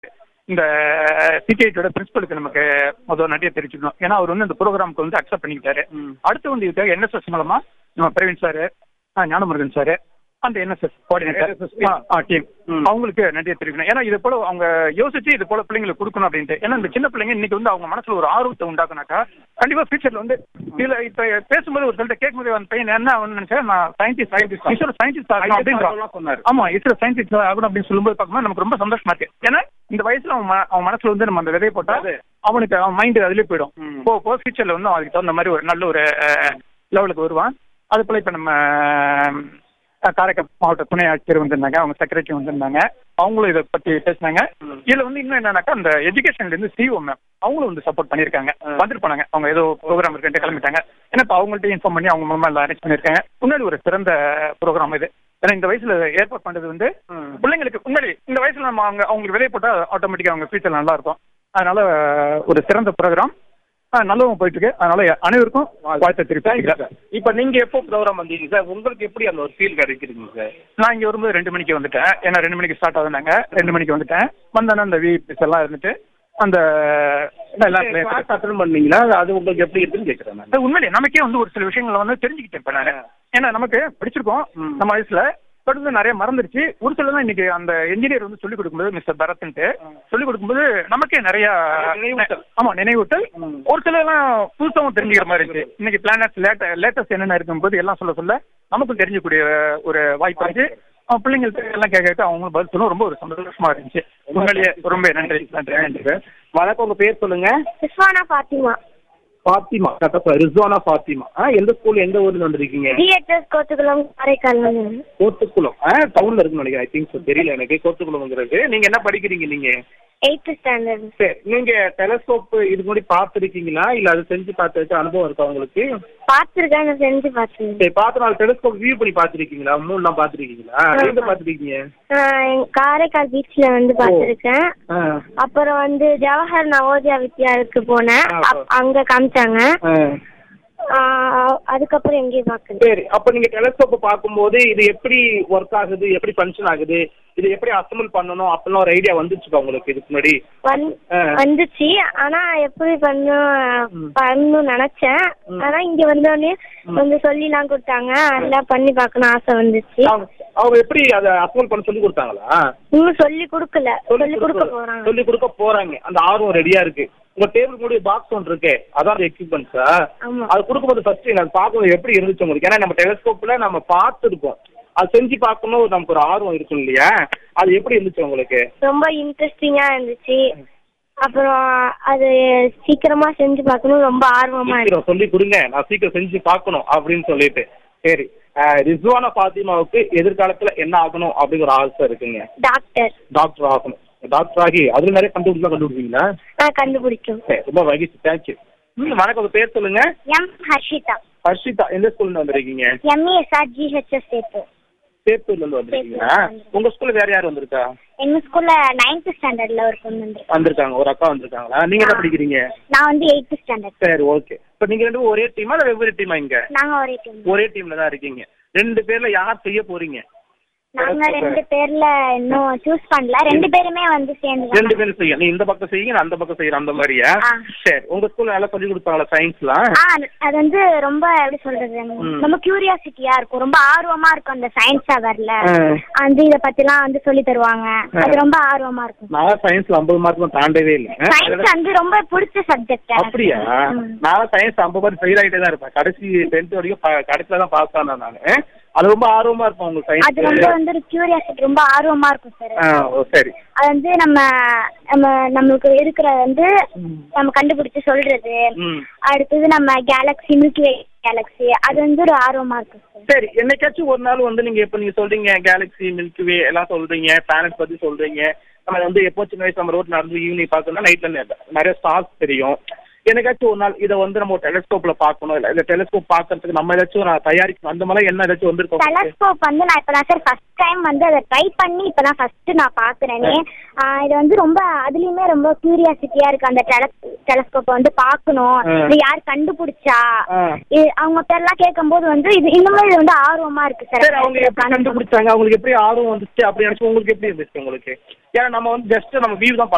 இந்த சிடிஐடியோட பிரின்சிபலுக்கு நமக்கு முதல் நன்றியை தெரிவிச்சுக்கணும் ஏன்னா அவர் வந்து இந்த ப்ரோக்ராமுக்கு வந்து அக்செப்ட் பண்ணிக்கிட்டாரு அடுத்து வந்து இதுக்காக என்எஸ்எஸ் மூலமா நம்ம பிரவீன் சார் ஞானமுருகன் சார் அந்த என்எஸ்எஸ் கோஆர்டினேட்டர் டீம் அவங்களுக்கு நன்றியை தெரிவிக்கணும் ஏன்னா இது போல அவங்க யோசிச்சு இது போல பிள்ளைங்களுக்கு கொடுக்கணும் அப்படின்ட்டு ஏன்னா இந்த சின்ன பிள்ளைங்க இன்னைக்கு வந்து அவங்க மனசுல ஒரு ஆர்வத்தை உண்டாக்குனாக்கா கண்டிப்பா ஃபியூச்சர்ல வந்து இதுல இப்ப பேசும்போது ஒரு சொல்லிட்டு கேட்கும்போது அந்த பையன் என்ன அவன் நினைச்சா நான் சயின்டிஸ்ட் சயின்டிஸ்ட் இஸ்ரோ சயின்டிஸ்ட் ஆகணும் அப்படின்றான் சொன்னாரு ஆமா இஸ்ரோ சயின்டிஸ்ட் ஆகணும் அப்படின்னு சொல்லும்போது பார்க்கும்போது நமக்கு ரொம்ப சந்தோஷமா இருக்கு ஏன்னா இந்த வயசுல அவன் ம- அவன் மனசுல வந்து நம்ம அந்த விதையை போட்டா அவனுக்கு அவன் மைண்ட் அதுலயே போயிடும் ம். போ போ ஃபியூச்சர்ல வந்து அதுக்கு தகுந்த மாதிரி ஒரு நல்ல ஒரு லெவலுக்கு வருவான் அது போல இப்ப நம்ம அஹ், காரைக்கால் மாவட்ட துணை ஆட்சியர் வந்திருந்தாங்க அவங்க செக்ரட்டரி வந்திருந்தாங்க அவங்களும் இதை பத்தி பேசினாங்க இதுல வந்து இன்னும் என்னன்னாக்கா அந்த எஜுகேஷன்ல இருந்து சிஓ மேம் அவங்களும் வந்து சப்போர்ட் பண்ணிருக்காங்க வந்துட்டு போனாங்க அவங்க ஏதோ ப்ரோக்ராம் இருக்குன்ட்டு கிளம்பிட்டாங்க ஏன்னா இப்ப அவங்கள்ட்ட இன்ஃபார்ம் பண்ணி அவங்க மூலமா எல்லாம் அரேஞ்ச் பண்ணிருக்காங்க முன்னாடி ஒரு சிறந்த ப்ரோக்ராம் இது ஏன்னா இந்த வயசுல ஏற்பாடு பண்றது வந்து பிள்ளைங்களுக்கு முன்னாடி இந்த வயசுல நம்ம அவங்க அவங்களுக்கு விதை போட்டா ஆட்டோமேட்டிக்கா அவங்க ஃபியூச்சர் நல்லா இருக்கும் அதனால ஒரு சிறந்த ப்ரோக்ராம் நல்லவும் போயிட்டு இருக்கு அதனால அனைவருக்கும் வாழ்த்து தெரிவிக்கிறேன் இப்ப நீங்க எப்போ ப்ரோக்ராம் வந்தீங்க சார் உங்களுக்கு எப்படி அந்த ஒரு ஃபீல் கிடைக்குதுங்க சார் நான் இங்க வரும்போது ரெண்டு மணிக்கு வந்துட்டேன் ஏன்னா ரெண்டு மணிக்கு ஸ்டார்ட் ஆகுதுனாங்க ரெண்டு மணிக்கு வந்துட்டேன் வந்தோன்னே அந்த விபிஎஸ் எல்லாம் இருந்துட்டு அந்த எல்லாம் கிளாஸ் அட்டன் பண்ணீங்களா அது உங்களுக்கு எப்படி இருக்குன்னு கேக்குறேன் நான் அது உண்மையிலே நமக்கே வந்து ஒரு சில விஷயங்களை வந்து தெரிஞ்சுக்கிட்டேன் இப்ப நான் ஏன்னா நமக்கு படிச்சிருக்கோம் ம். நம்ம வயசுல பட் வந்து நிறைய மறந்துருச்சு ஒரு சிலதான் இன்னைக்கு அந்த என்ஜினியர் வந்து சொல்லிக் கொடுக்கும்போது மிஸ்டர் பரத்ன்ட்டு சொல்லிக் கொடுக்கும்போது நமக்கே நிறைய நினைவூட்டல். ஆமா நினைவூட்டல் ம். ஒரு சில எல்லாம் புதுசாவும் தெரிஞ்சுக்கிற மாதிரி இருந்துச்சு இன்னைக்கு பிளானட்ஸ் லேட்ட லேட்டஸ்ட் என்னென்ன இருக்கும்போது எல்லாம் சொல்ல சொல்ல நமக்கும் தெரிஞ்சக்கூடிய ஒரு வாய்ப்பு இருந்துச்சு அவன் பிள்ளைங்கள்ட்ட எல்லாம் கேட்க கேட்க அவங்களும் பதில் சொல்ல ரொம்ப ஒரு சந்தோஷமா இருந்துச்சு உண்மையிலேயே ரொம்ப நன்றி நன்றி நன்றி வணக்கம் உங்க பேர் சொல்லுங்க ரிஸ்வானா ஃபாத்திமா ஃபாத்திமா கரெக்டா ரிஸ்வானா ஃபாத்திமா ஆ எந்த ஸ்கூல் எந்த ஊர்ல வந்திருக்கீங்க டிஎச்எஸ் கோத்துக்குளம் காரைக்கால் கோத்துக்குளம் ஆ டவுன்ல இருக்குன்னு நினைக்கிறேன் ஐ திங்க் தெரியல எனக்கு கோத்துக்குளம்ங்கிறது நீங்க என்ன படிக்கிறீங்க நீங்க எயித்து ஸ்டாண்டர்ட் சரி நீங்க டெலஸ்கோப் இது முன்னாடி பார்த்துருக்கீங்களா இல்ல அது செஞ்சு பார்த்து அனுபவம் இருக்கா உங்களுக்கு பார்த்துருக்கேன் நான் செஞ்சு பார்த்தேன் சரி பார்த்து நாலு டெலஸ்கோப் வியூ பண்ணி பார்த்துருக்கீங்களா மூணுலாம் பார்த்துருக்கீங்களா எங்க பார்த்துருக்கீங்க நான் காரைக்கால் பீச்ல வந்து பார்த்துருக்கேன் ஆ அப்புறம் வந்து ஜவஹர் நவோதயா வித்யாலயத்துக்கு போனேன் ஆ, அப்- அங்க காமிச்சாங்க ஆ. ஆ, அதுக்கப்புறம் எங்கேயும் பார்க்கல சரி அப்ப நீங்க டெலஸ்கோப் பார்க்கும்போது இது எப்படி ஒர்க் ஆகுது எப்படி ஃபங்க்ஷன் ஆகுது இது எப்படி அசம்பிள் பண்ணணும் அப்படிலாம் ஒரு ஐடியா வந்துச்சுக்கா உங்களுக்கு இதுக்கு முன்னாடி வந் ஆ. வந்துச்சு ஆனா எப்படி பண்ணும் பண்ணணும்னு நினைச்சேன் ஆனா இங்க வந்தோடனே கொஞ்சம் சொல்லிலாம் கொடுத்தாங்க அதெல்லாம் பண்ணி பார்க்கணும் ஆசை வந்துச்சு அவங்க அவங்க எப்படி அதை அசம்பிள் பண்ண சொல்லி கொடுத்தாங்களா இன்னும் சொல்லி கொடுக்கல சொல்லி கொடுக்க போறாங்க சொல்லி கொடுக்க போறாங்க அந்த ஆர்வம் ரெடியா இருக்கு உங்க டேபிள் கூட பாக்ஸ் ஒன்று இருக்கு அதான் எக்யூப்மெண்ட்ஸா ஆமா அது கொடுக்கும்போது ஃபர்ஸ்ட் அது பார்க்கும்போது எப்படி இருந்துச்சு உங்களுக்கு ஏன்னா நம்ம டெலஸ்கோப்ல நம்ம பார்த்துருக்கோம் அது செஞ்சு பார்க்கணும் நமக்கு ஒரு ஆர்வம் இருக்கும் இல்லையா அது எப்படி இருந்துச்சு உங்களுக்கு ரொம்ப இன்ட்ரெஸ்டிங்கா இருந்துச்சு அப்புறம் அது சீக்கிரமா செஞ்சு பார்க்கணும் ரொம்ப ஆர்வமா இருக்கு சீக்கிரம் சொல்லி கொடுங்க நான் சீக்கிரம் செஞ்சு பார்க்கணும் அப்படின்னு சொல்லிட்டு சரி அஹ், ரிஸ்வானா ஃபாத்திமாவுக்கு எதிர்காலத்துல என்ன ஆகணும் அப்படிங்கிற ஆசை இருக்குங்க டாக்டர் டாக்டர் ஆகணும் டாக்டர் ஆகி அதுல நிறைய கண்டுபிடிச்சா கண்டுபிடிப்பீங்களா நான் கண்டுபிடிக்கும் சரி ரொம்ப மகிழ்ச்சி தேங்க்யூ ம் வணக்கம் உங்க பேர் சொல்லுங்க எம் ஹர்ஷிதா ஹர்ஷிதா எந்த ஸ்கூல்ல வந்திருக்கீங்க எம்இஎஸ்ஆர் ஜிஹெச்எஸ் சேர்த்து சேத்தூர்ல இருந்து வந்திருக்கீங்களா உங்க ஸ்கூல்ல வேற யார் வந்திருக்கா எங்க ஸ்கூல்ல நைன்த் ஸ்டாண்டர்ட்ல ஒரு பொண்ணு வந்திருக்கு வந்திருக்காங்க ஒரு அக்கா வந்திருக்காங்களா நீங்க என்ன படிக்கிறீங்க நான் வந்து எயித்து ஸ்டாண்டர்ட் சரி ஓகே இப்போ நீங்க ரெண்டு பேரும் ஒரே டீமா இல்ல வெவ்வேறு டீமா இங்க நாங்க ஒரே டீம் ஒரே டீம்ல தான் இருக்கீங்க ரெண்டு பேர்ல யார் செய்ய போறீங்க நாங்க ரெண்டு பேர்ல இன்னும் சூஸ் பண்ணல ரெண்டு பேருமே வந்து சேர்ந்து ரெண்டு பேரும் செய்ய நீ இந்த பக்கம் செய்யுங்க நான் அந்த பக்கம் செய்யறேன் அந்த மாதிரியா ஆ. சரி உங்க ஸ்கூல்ல நல்லா சொல்லி கொடுத்தாங்களா சயின்ஸ்லாம் ஆ அது வந்து ரொம்ப எப்படி சொல்றது ரொம்ப கியூரியாசிட்டியா இருக்கும் ரொம்ப ஆர்வமா இருக்கும் அந்த சயின்ஸ் அவர்ல வந்து இத பத்திலாம் வந்து சொல்லி தருவாங்க அது ரொம்ப ஆர்வமா இருக்கும் நான் சயின்ஸ்ல ஐம்பது மார்க் தாண்டவே இல்லை சயின்ஸ் வந்து ரொம்ப பிடிச்ச சப்ஜெக்ட் அப்படியா நான் சயின்ஸ் ஐம்பது மார்க் ஃபெயில் ஆகிட்டே தான் இருப்பேன் கடைசி டென்த் வரைக்கும் ப- கடைசியில தான் பாஸ் ஆனேன் நான் அது ரொம்ப ஆர்வமா இருப்பேன் உங்க அது ரொம்ப சயின்ஸ் வந்து கியூரியாசிட்டி ரொம்ப ஆர்வமா இருக்கும் சார் ஆ ஓ சரி அது வந்து நம்ம நம்ம நம்மளுக்கு இருக்கிற வந்து நம்ம கண்டுபிடிச்சு சொல்றது ம் அடுத்தது நம்ம கேலக்ஸி மில்கி வே கேலக்ஸி அது வந்து ஒரு ஆர்வமா இருக்கும் சார் சரி என்னைக்காச்சும் ஒரு நாள் வந்து நீங்க இப்ப நீங்க சொல்றீங்க கேலக்ஸி மில்கி வே எல்லாம் சொல்றீங்க பிளானட் பத்தி சொல்றீங்க நம்ம வந்து எப்போ சின்ன வயசு நம்ம ரோட் நடந்து ஈவினிங் பார்க்கணும்னா நைட்ல நிறைய ஸ்டார்ஸ் தெரியும் என்னைக்காச்சும் ஒரு நாள் இதை வந்து நம்ம டெலிஸ்கோப்ல பார்க்கணும் இல்ல இந்த டெலிஸ்கோப் பார்க்கறதுக்கு நம்ம ஏதாச்சும் நான் தயாரிக்கணும் அந்த மாதிரி என்ன ஏதாச்சும் வந்திருக்கோம் டெலஸ்கோப் வந்து நான் இப்பதான் சார் ஃபர்ஸ்ட் டைம் வந்து அதை ட்ரை பண்ணி இப்பதான் ஃபர்ஸ்ட் நான் பாக்குறேனே ஆஹ் இது வந்து ரொம்ப அதுலயுமே ரொம்ப கியூரியாசிட்டியா இருக்கு அந்த டெலஸ்கோப்பை வந்து பார்க்கணும் ஆ. இது யார் கண்டுபிடிச்சா ஆ. இது அவங்க பேர்லாம் கேட்கும்போது வந்து இது இன்னுமே இது வந்து ஆர்வமா இருக்கு சார் சரி அவங்க எப்படி கண்டுபிடிச்சாங்க அவங்களுக்கு எப்படி ஆர்வம் வந்துச்சு அப்படி நினைச்சு உங்களுக்கு எப்படி இருந்துச்சு உங்களுக்கு ஏன்னா நம்ம வந்து ஜஸ்ட் நம்ம வியூ தான்